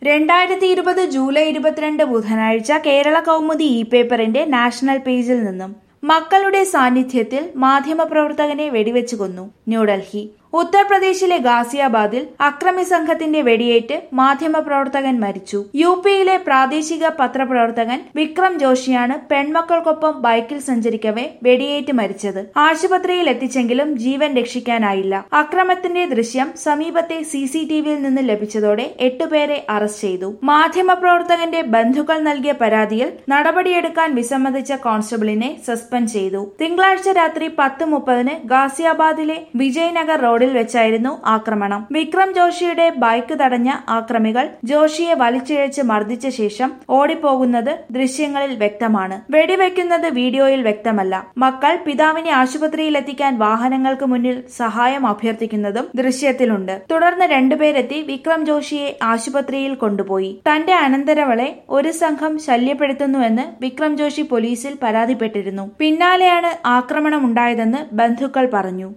രണ്ടായിരത്തി ഇരുപത് ജൂലൈ ഇരുപത്തിരണ്ട് ബുധനാഴ്ച കേരള കൗമുദി ഇ പേപ്പറിന്റെ നാഷണൽ പേജിൽ നിന്നും മക്കളുടെ സാന്നിധ്യത്തിൽ മാധ്യമപ്രവർത്തകനെ വെടിവെച്ചു കൊന്നു ന്യൂഡൽഹി ഉത്തർപ്രദേശിലെ ഗാസിയാബാദിൽ അക്രമി സംഘത്തിന്റെ വെടിയേറ്റ് മാധ്യമപ്രവർത്തകൻ മരിച്ചു യു പിയിലെ പ്രാദേശിക പത്രപ്രവർത്തകൻ വിക്രം ജോഷിയാണ് പെൺമക്കൾക്കൊപ്പം ബൈക്കിൽ സഞ്ചരിക്കവെ വെടിയേറ്റ് മരിച്ചത് ആശുപത്രിയിൽ എത്തിച്ചെങ്കിലും ജീവൻ രക്ഷിക്കാനായില്ല അക്രമത്തിന്റെ ദൃശ്യം സമീപത്തെ സി സി ടിവിയിൽ നിന്ന് ലഭിച്ചതോടെ എട്ടുപേരെ അറസ്റ്റ് ചെയ്തു മാധ്യമപ്രവർത്തകന്റെ ബന്ധുക്കൾ നൽകിയ പരാതിയിൽ നടപടിയെടുക്കാൻ വിസമ്മതിച്ച കോൺസ്റ്റബിളിനെ സസ്പെൻഡ് ചെയ്തു തിങ്കളാഴ്ച രാത്രി പത്ത് മുപ്പതിന് ഗാസിയാബാദിലെ വിജയ്നഗർ റോഡിൽ വെച്ചായിരുന്നു ആക്രമണം വിക്രം ജോഷിയുടെ ബൈക്ക് തടഞ്ഞ ആക്രമികൾ ജോഷിയെ വലിച്ചിഴച്ച് മർദ്ദിച്ച ശേഷം ഓടിപ്പോകുന്നത് ദൃശ്യങ്ങളിൽ വ്യക്തമാണ് വെടിവെക്കുന്നത് വീഡിയോയിൽ വ്യക്തമല്ല മക്കൾ പിതാവിനെ ആശുപത്രിയിൽ എത്തിക്കാൻ വാഹനങ്ങൾക്ക് മുന്നിൽ സഹായം അഭ്യർത്ഥിക്കുന്നതും ദൃശ്യത്തിലുണ്ട് തുടർന്ന് രണ്ടുപേരെത്തി വിക്രം ജോഷിയെ ആശുപത്രിയിൽ കൊണ്ടുപോയി തന്റെ അനന്തരവളെ ഒരു സംഘം ശല്യപ്പെടുത്തുന്നുവെന്ന് വിക്രം ജോഷി പോലീസിൽ പരാതിപ്പെട്ടിരുന്നു പിന്നാലെയാണ് ആക്രമണമുണ്ടായതെന്ന് ബന്ധുക്കൾ പറഞ്ഞു